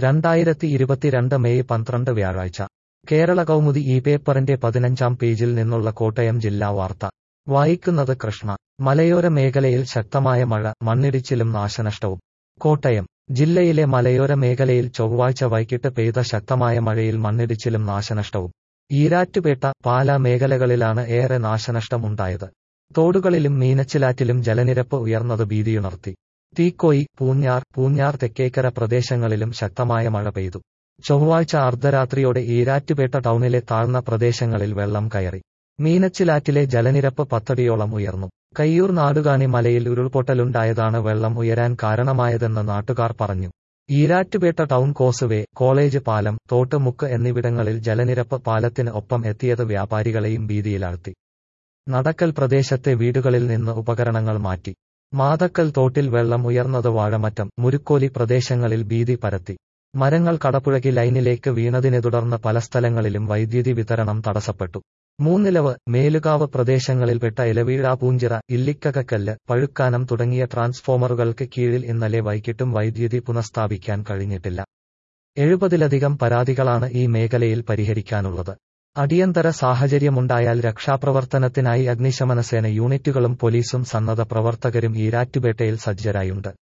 രണ്ടായിരത്തി ഇരുപത്തിരണ്ട് മെയ് പന്ത്രണ്ട് വ്യാഴാഴ്ച കേരള കൗമുദി ഈ പേപ്പറിന്റെ പതിനഞ്ചാം പേജിൽ നിന്നുള്ള കോട്ടയം ജില്ലാ വാർത്ത വായിക്കുന്നത് കൃഷ്ണ മലയോര മേഖലയിൽ ശക്തമായ മഴ മണ്ണിടിച്ചിലും നാശനഷ്ടവും കോട്ടയം ജില്ലയിലെ മലയോര മേഖലയിൽ ചൊവ്വാഴ്ച വൈകിട്ട് പെയ്ത ശക്തമായ മഴയിൽ മണ്ണിടിച്ചിലും നാശനഷ്ടവും ഈരാറ്റുപേട്ട പാല മേഖലകളിലാണ് ഏറെ നാശനഷ്ടമുണ്ടായത് തോടുകളിലും മീനച്ചിലാറ്റിലും ജലനിരപ്പ് ഉയർന്നത് ഭീതിയുണർത്തി തീക്കോയി പൂഞ്ഞാർ പൂഞ്ഞാർ തെക്കേക്കര പ്രദേശങ്ങളിലും ശക്തമായ മഴ പെയ്തു ചൊവ്വാഴ്ച അർദ്ധരാത്രിയോടെ ഈരാറ്റുപേട്ട ടൗണിലെ താഴ്ന്ന പ്രദേശങ്ങളിൽ വെള്ളം കയറി മീനച്ചിലാറ്റിലെ ജലനിരപ്പ് പത്തടിയോളം ഉയർന്നു കയ്യൂർ നാടുകാണി മലയിൽ ഉരുൾപൊട്ടലുണ്ടായതാണ് വെള്ളം ഉയരാൻ കാരണമായതെന്ന് നാട്ടുകാർ പറഞ്ഞു ഈരാറ്റുപേട്ട ടൗൺ കോസുവേ കോളേജ് പാലം തോട്ടുമുക്ക് എന്നിവിടങ്ങളിൽ ജലനിരപ്പ് പാലത്തിന് ഒപ്പം എത്തിയത് വ്യാപാരികളെയും ഭീതിയിലാഴ്ത്തി നടക്കൽ പ്രദേശത്തെ വീടുകളിൽ നിന്ന് ഉപകരണങ്ങൾ മാറ്റി മാതക്കൽ തോട്ടിൽ വെള്ളം ഉയർന്നത് വാഴമറ്റം മുരുക്കോലി പ്രദേശങ്ങളിൽ ഭീതി പരത്തി മരങ്ങൾ കടപുഴകി ലൈനിലേക്ക് വീണതിനെ തുടർന്ന് പല സ്ഥലങ്ങളിലും വൈദ്യുതി വിതരണം തടസ്സപ്പെട്ടു മൂന്നിലവ് മേലുകാവ് പ്രദേശങ്ങളിൽപ്പെട്ട ഇലവീഴ പൂഞ്ചിറ ഇല്ലിക്കകക്കല്ല് പഴുക്കാനം തുടങ്ങിയ ട്രാൻസ്ഫോമറുകൾക്ക് കീഴിൽ ഇന്നലെ വൈകിട്ടും വൈദ്യുതി പുനഃസ്ഥാപിക്കാൻ കഴിഞ്ഞിട്ടില്ല എഴുപതിലധികം പരാതികളാണ് ഈ മേഖലയിൽ പരിഹരിക്കാനുള്ളത് അടിയന്തര സാഹചര്യമുണ്ടായാൽ രക്ഷാപ്രവർത്തനത്തിനായി അഗ്നിശമനസേന യൂണിറ്റുകളും പോലീസും സന്നദ്ധ പ്രവർത്തകരും ഈരാറ്റുപേട്ടയിൽ സജ്ജരായുണ്ട്